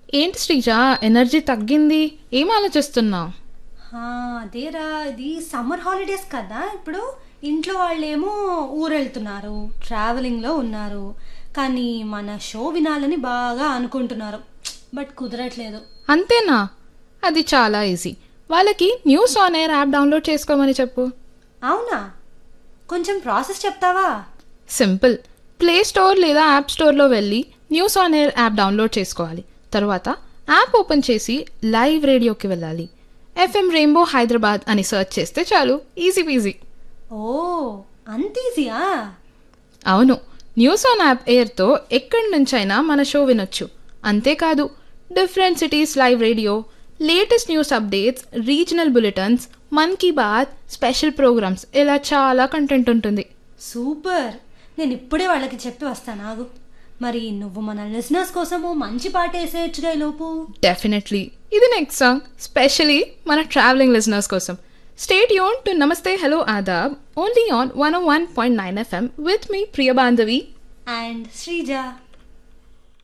ఏంటి శ్రీజ ఎనర్జీ తగ్గింది ఏం ఆలోచిస్తున్నావు హా, అదేరా ఇది సమ్మర్ హాలిడేస్ కదా ఇప్పుడు ఇంట్లో వాళ్ళేమో ఊరెళ్తున్నారు ట్రావెలింగ్లో ఉన్నారు కానీ మన షో వినాలని బాగా అనుకుంటున్నారు బట్ కుదరట్లేదు అంతేనా అది చాలా ఈజీ వాళ్ళకి news on air app download చేసుకోమని చెప్పు అవునా కొంచెం ప్రాసెస్ చెప్తావా సింపుల్ ప్లే స్టోర్ లేదా యాప్ స్టోర్లో వెళ్ళి news on air app download చేసుకోవాలి తర్వాత యాప్ ఓపెన్ చేసి లైవ్ రేడియోకి వెళ్ళాలి ఎఫ్ఎం రెయిన్బో హైదరాబాద్ అని సెర్చ్ చేస్తే చాలు ఈజీ పీజీ ఓ అంత ఈజీయా అవును న్యూస్ ఆన్ యాప్ ఎయిర్తో ఎక్కడి నుంచైనా మన షో వినొచ్చు అంతేకాదు different cities live radio latest news updates regional bulletins Mann Ki Baat special programmes ఇలా చాలా కంటెంట్ ఉంటుంది సూపర్ నేను ఇప్పుడే వాళ్ళకి చెప్పి వస్తాను ఆగు మరి నువ్వు మన లిసనర్స్ కోసము మంచి పాట వేసేయచ్చుగా ఈ లోపు డెఫినెట్లీ ఇది నెక్స్ట్ సాంగ్ స్పెషలీ మన ట్రావెలింగ్ లిజనర్స్ కోసం స్టేట్ యూన్ to namaste hello adab only on one one point nine FM with మీ ప్రియ బాంధవి అండ్ శ్రీజ